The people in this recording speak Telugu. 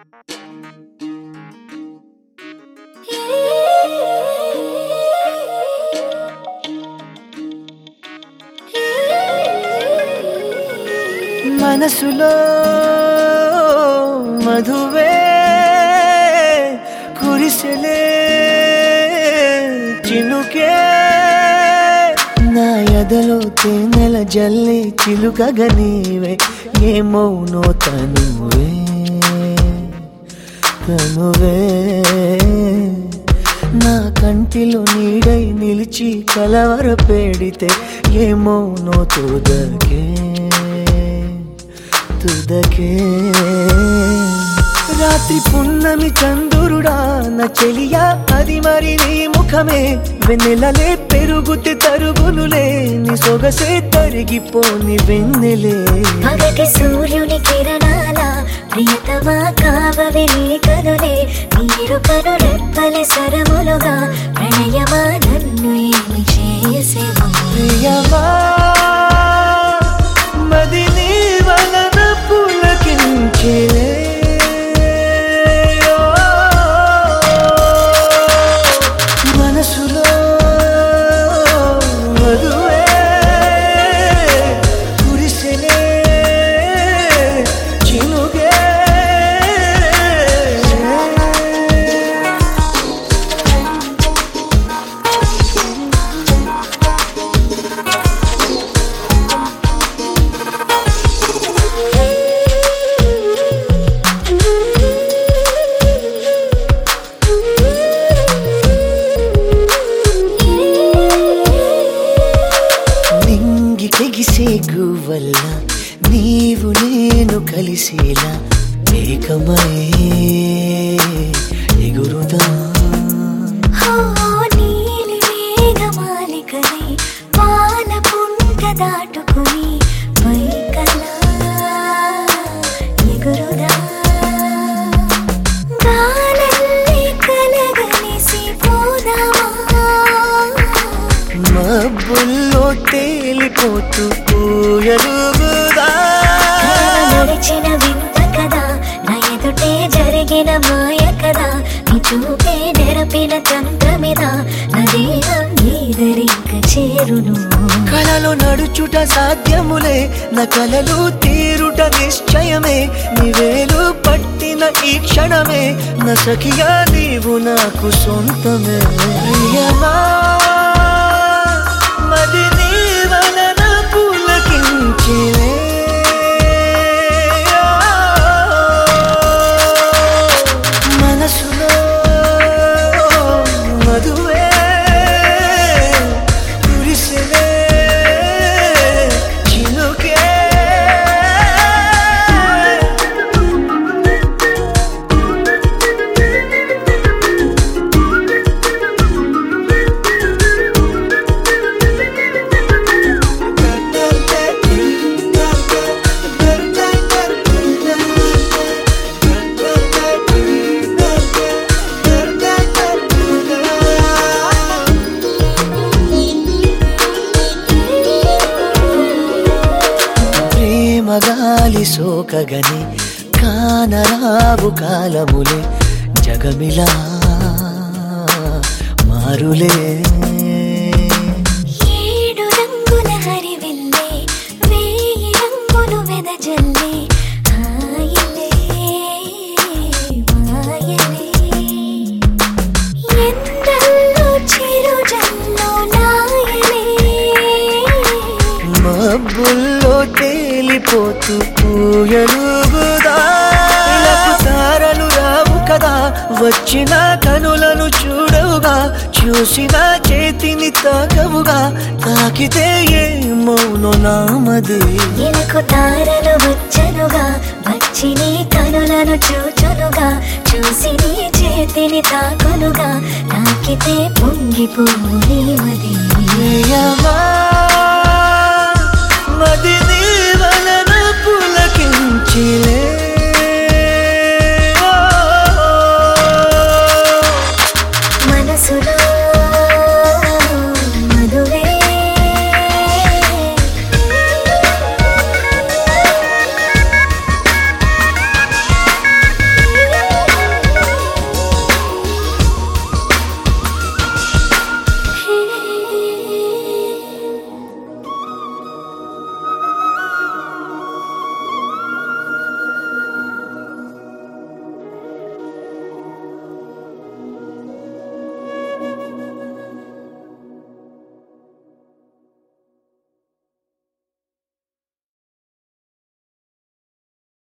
మనసులో మధువే కురిసెలే చినుకే నా ఎదలో తేనెల జల్లి చిలుకగా నీవే ఏమౌనో తనువే తనువే నా కంటిలో నీడై నిలిచి కలవర పెడితే ఏమౌనో తుదకే తుదకే రాత్రి పున్నమి చందురుడా నా చెలియా అది మరి నీ ముఖమే వెన్నెలలే పెరుగుతే తరుగునులే నీ సొగసే తరిగిపోని వెన్నెలే పగటి సూర్యుని కిరణాల ప్రియతమా కావవి నీ కనులే నీరు కను రెప్పలి సరములుగా ప్రణయమా నన్ను ఏమి చేసేవా ప్రియమా మది నీ వలన పులకించే మనసులో మధువే కురిసెలే చినుగే నింగి తెగిసే గువల్ల నీవు నేను కలిసేలా ఏకమై ఎగురుదా హో నీలి మేఘమాలికలై పాల పుంట దాటుకుని పైకలా ఎగురుదా గాలల్లే కలగలిసి పోదామా మబ్బుల్లో తేలిపోతూ పూయలుగుదా నడిచిన వింత కదా నా ఎదుటే జరిగిన మాయ కదా నీ చూపే నెరపిన తంత్రమిద నా దేహం నీదరింక చేరును కలలో నడుచుట సాధ్యములే నా కలలు తీరుట నిశ్చయమే నివేలు పట్టిన ఈ క్షణమే నా సఖియా నీవు నాకు సొంతమే ప్రియమా మది నీ వలన పులకించినే మనసులో మధువే కురిసెలే చినుకే ప్రేమ గాలి సోకగని కానరావు కాలములే జగమిలా మారులే ఏడు రంగుల హరివిల్లే వేయి రంగులు వెదజల్లే హాయిలే మాయలే ఎందల్లో చిరుజల్లో నాయలే మబ్బుల్లో తేలిపోతూ పూయలుగుదా ఇలకు తారలు రావు కదా వచ్చిన కనులను చూడవుగా చూసిన చేతిని తాకవుగా తాకితే ఏ మౌనో నామది ఎలకు తారలు వచ్చనుగా వచ్చి నీ కనులను చూచునుగా చూసి నీ చేతిని తాకునుగా తాకితే పొంగిపోని మది ప్రియమా మది నీ